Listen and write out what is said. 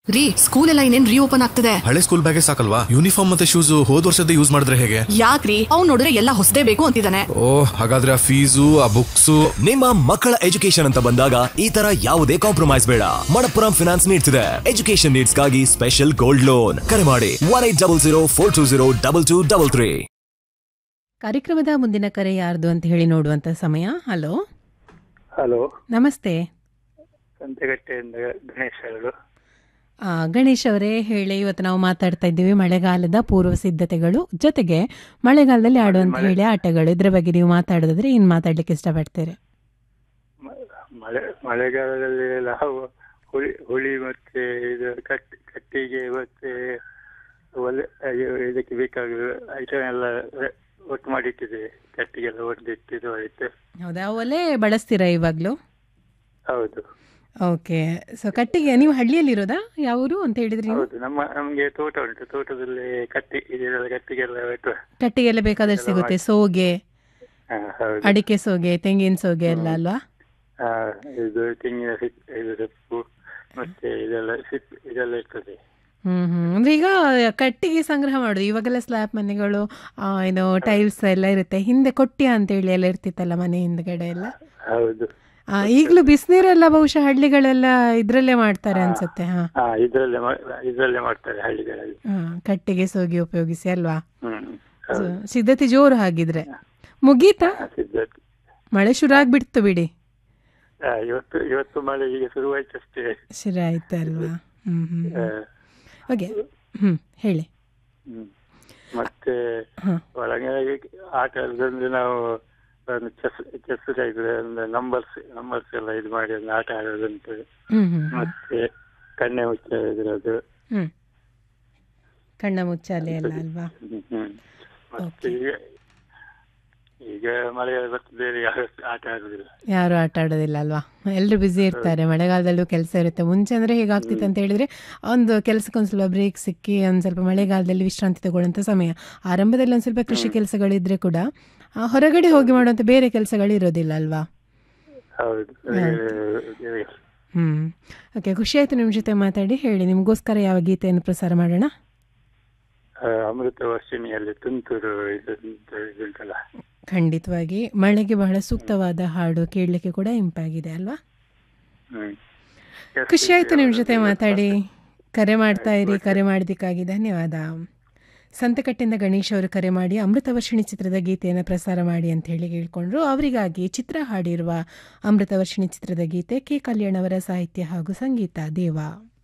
ರೀ ಸ್ಕೂಲ್ ಎಲ್ಲ ಇನ್ನೇನ್ ರೀಓಪನ್ ಆಗ್ತದೆ ಹಳೆ ಸ್ಕೂಲ್ ಬ್ಯಾಗೇ ಸಾಕಲ್ವಾ ಯೂನಿಫಾರ್ಮ್ ಮತ್ತೆ ಶೂಸ್ ಹೋದ್ ವರ್ಷದ ಯೂಸ್ ಮಾಡಿದ್ರೆ ಹೇಗೆ ಯಾಕ್ರಿ ಅವ್ನ್ ನೋಡಿದ್ರೆ ಎಲ್ಲ ಹೊಸದೇ ಬೇಕು ಅಂತಿದ್ದಾನೆ ಓ ಹಾಗಾದ್ರೆ ಆ ಫೀಸು ಆ ಬುಕ್ಸು ನಿಮ್ಮ ಮಕ್ಕಳ ಎಜುಕೇಶನ್ ಅಂತ ಬಂದಾಗ ಈ ತರ ಯಾವುದೇ ಕಾಂಪ್ರಮೈಸ್ ಬೇಡ ಮಣಪ್ಪುರಂ ಫಿನಾನ್ಸ್ ನೀಡ್ತಿದೆ ಎಜುಕೇಶನ್ ನೀಡ್ಸ್ ಗಾಗಿ ಸ್ಪೆಷಲ್ ಗೋಲ್ಡ್ ಲೋನ್ ಕರೆ ಮಾಡಿ one eight double zero four two zero double two double three ಕಾರ್ಯಕ್ರಮದ ಮುಂದಿನ ಕರೆ ಯಾರ್ದು ಅಂತ ಹೇಳಿ ನೋಡುವಂತ ಸಮಯ ಹಲೋ ಹಲೋ ನಮಸ್ತೆ ಸಂತೆಗಟ್ಟೆಯಿಂದ ಗಣೇಶ್ ಅವರು ಆ, ಗಣೇಶ್ ಅವರೇ ಹೇಳಿ ಇವತ್ತು ನಾವು ಮಾತಾಡ್ತಾ ಇದ್ದೀವಿ ಮಳೆಗಾಲದ ಪೂರ್ವ ಸಿದ್ಧತೆಗಳು ಜೊತೆಗೆ ಮಳೆಗಾಲದಲ್ಲಿ ಆಡುವಂತ ಹೇಳಿ ಆಟಗಳು ಇದ್ರ ಬಗ್ಗೆ ನೀವು ಮಾತಾಡೋದಾದ್ರೆ ಏನ್ ಮಾತಾಡ್ಲಿಕ್ಕೆ ಇಷ್ಟಪಡ್ತೀರಿ ಮ- ಮಳೆ ಮಳೆಗಾಲದಲ್ಲಿ ನಾವು ಹುಳಿ ಹುಳಿ ಮತ್ತೆ ಇದು ಕಟ್ ಕಟ್ಟಿಗೆ ಮತ್ತೆ ಒಲೆ ಅಯ್ಯೋ, ಇದಕ್ಕೆ ಬೇಕಾಗುವ ಐಟಮ್ ಎಲ್ಲ ರೆ- ಒಟ್ಟು ಮಾಡಿಟ್ಟಿದ್ದೇವೆ ಕಟ್ಟಿಗೆಲ್ಲ ಒಡೆದಿಟ್ಟಿದ್ದು ಆಯ್ತು ಹೌದಾ ಒಲೆ ಬಳಸ್ತೀರಾ ಇವಾಗ್ಲೂ ಹೌದು ಓಕೆ ಸೊ ಕಟ್ಟಿಗೆ ನೀವು ಹಳ್ಳಿಯಲ್ಲಿರೋದಾ ಯಾವ ಊರು ಅಂತ ಹೇಳಿದ್ರಿ ನೀವು ಹೌದು ನಮ್ಮ ನಮ್ಗೆ ತೋಟ ಉಂಟು ತೋಟದಲ್ಲಿ ಕಟ್ಟಿ ಇದೆಲ್ಲ ಕಟ್ಟಿಗೆಲ್ಲ ಒಟ್ಟು ಕಟ್ಟಿಗೆ ಎಲ್ಲ ಬೇಕಾದಷ್ಟು ಸಿಗುತ್ತೆ ಸೋಗೆ ಹಾ, ಹೌದು ಅಡಿಕೆ ಸೋಗೆ ತೆಂಗಿನ ಸೋಗೆ ಎಲ್ಲ ಅಲ್ವಾ ಹಾ, ಇದು ತೆಂಗಿನ ಸಿಪ್ ಇದು ಸೊಪ್ಪು ಮತ್ತೆ ಇದೆಲ್ಲ ಸಿಪ್ ಇದೆಲ್ಲ ಇರ್ತದೆ ಹ್ಮ್ ಹ್ಮ್ ಅಂದ್ರೆ ಈಗ ಕಟ್ಟಿಗೆ ಸಂಗ್ರಹ ಮಾಡೋದು ಇವಾಗೆಲ್ಲ ಸ್ಲ್ಯಾಬ್ ಮನೆಗಳು ಆ, ಏನು ಟೈಲ್ಸ್ ಎಲ್ಲ ಇರುತ್ತೆ ಹಿಂದೆ ಕೊಟ್ಟಿಯ ಅಂತ ಹೇಳಿ ಎಲ್ಲ ಇರ್ತಿತ್ತಲ್ಲ ಮನೆ ಹಿಂದ್ಗಡೆ ಎಲ್ಲ ಹೌದು ಆ, ಈಗ್ಲೂ ಬಿಸಿನೀರೆಲ್ಲ ಬಹುಶಃ ಹಳ್ಳಿಗಳೆಲ್ಲ ಇದ್ರಲ್ಲೇ ಮಾಡ್ತಾರೆ ಅನ್ಸುತ್ತೆ ಹಾ ಹಾ ಇದ್ರಲ್ಲೇ ಮಾ- ಇದ್ರಲ್ಲೇ ಮಾಡ್ತಾರೆ ಹಳ್ಳಿಗಳಲ್ಲಿ ಹಾ, ಕಟ್ಟಿಗೆ ಸೋಗಿ ಉಪಯೋಗಿಸಿ ಅಲ್ವಾ ಹ್ಮ್ ಸೊ, ಸಿದ್ಧತೆ ಜೋರು ಹಾಗಿದ್ರೆ ಮುಗೀತಾ ಸಿದ್ಧತೆ ಮಳೆ ಶುರು ಆಗ್ಬಿಡ್ತು ಬಿಡಿ ಆ, ಇವತ್ತು ಇವತ್ತು ಮಳೆ ಈಗ ಶುರುವಾಯ್ತು ಅಷ್ಟೇ ಶುರು ಆಯ್ತು ಅಲ್ವಾ ಹ್ಮ್ ಹ್ಮ್ ಆ, ಓಕೆ ಹ್ಮ್ ಹೇಳಿ ಹ್ಮ್. ಮತ್ತೆ ಹಾ. ಒಳಗೆ ಆಟ ಆಡೋದಂದ್ರೆ ನಾವು ಒಂದು chess chess type numbers numbers ಎಲ್ಲ ಇದು ಮಾಡಿ ಒಂದು ಆಟ ಆಡೋದುಂಟು ಹ್ಮ್ ಹ್ಮ್ ಮತ್ತೆ ಕಣ್ಣೆ ಮುಚ್ಚೋದು ಹ್ಮ್ ಕಣ್ಣ ಮುಚ್ಚಾಲೆ ಎಲ್ಲ ಅಲ್ವಾ ಹ್ಮ್, ಹ್ಮ್. ಮತ್ತೆ ಈಗ ಈಗ ಮಳೆಗಾಲ ಬರ್ತದೆ ಬೇರೆ ಯಾವ ಆಟ ಆಡುದಿಲ್ಲ ಯಾರು ಆಟ ಆಡೋದಿಲ್ಲ ಅಲ್ವಾ ಎಲ್ಲರೂ ಬ್ಯುಸಿ ಇರ್ತಾರೆ ಮಳೆಗಾಲದಲ್ಲೂ ಕೆಲಸ ಇರುತ್ತೆ ಮುಂಚೆ ಅಂದರೆ ಹೇಗಾಗ್ತಿತ್ತು ಅಂತ ಹೇಳಿದ್ರೆ ಒಂದು ಕೆಲಸಕ್ಕೊಂದು ಸ್ವಲ್ಪ ಬ್ರೇಕ್ ಸಿಕ್ಕಿ ಒಂದು ಸ್ವಲ್ಪ ಮಳೆಗಾಲದಲ್ಲಿ ವಿಶ್ರಾಂತಿ ತಗೊಳ್ಳೋಂಥ ಸಮಯ ಆರಂಭದಲ್ಲಿ ಒಂದು ಸ್ವಲ್ಪ ಕೃಷಿ ಕೆಲಸಗಳಿದ್ರೆ ಕೂಡ ಆ, ಹೊರಗಡೆ ಹೋಗಿ ಮಾಡುವಂಥ ಬೇರೆ ಕೆಲಸಗಳು ಇರೋದಿಲ್ಲ ಅಲ್ವಾ ಹೌದು ಹ್ಮ್ ಓಕೆ ಖುಷಿ ಆಯ್ತು ನಿಮ್ಮ ಜೊತೆ ಮಾತಾಡಿ ಹೇಳಿ ನಿಮಗೋಸ್ಕರ ಯಾವ ಗೀತೆಯನ್ನು ಪ್ರಸಾರ ಮಾಡೋಣ ಆ, ಅಮೃತ ವರ್ಷಿಣಿಯಲ್ಲಿ ತುಂತುರು ಇದು ಇದುಂಟಲ್ಲ ಖಂಡಿತವಾಗಿ ಮಳೆಗೆ ಬಹಳ ಸೂಕ್ತವಾದ ಹಾಡು ಕೇಳಲಿಕ್ಕೆ ಕೂಡ ಇಂಪಾಗಿದೆ ಅಲ್ವಾ ಹ್ಮ್ ಖುಷಿ ಆಯ್ತು ನಿಮ್ಮ ಜೊತೆ ಮಾತಾಡಿ ಕರೆ ಮಾಡ್ತಾ ಇರಿ ಕರೆ ಮಾಡಿದ್ದಕ್ಕಾಗಿ ಧನ್ಯವಾದ ಸಂತಕಟ್ಟಿಂದ ಗಣೇಶ್ ಅವರು ಕರೆ ಮಾಡಿ ಅಮೃತವರ್ಷಿಣಿ ಚಿತ್ರದ ಗೀತೆಯನ್ನು ಪ್ರಸಾರ ಮಾಡಿ ಅಂತ ಹೇಳಿ ಕೇಳಿಕೊಂಡ್ರು ಅವರಿಗಾಗಿ ಚಿತ್ರ ಹಾಡಿರುವ ಅಮೃತವರ್ಷಿಣಿ ಚಿತ್ರದ ಗೀತೆ ಕೆ ಕಲ್ಯಾಣ್ ಅವರ ಸಾಹಿತ್ಯ ಹಾಗೂ ಸಂಗೀತ ದೇವ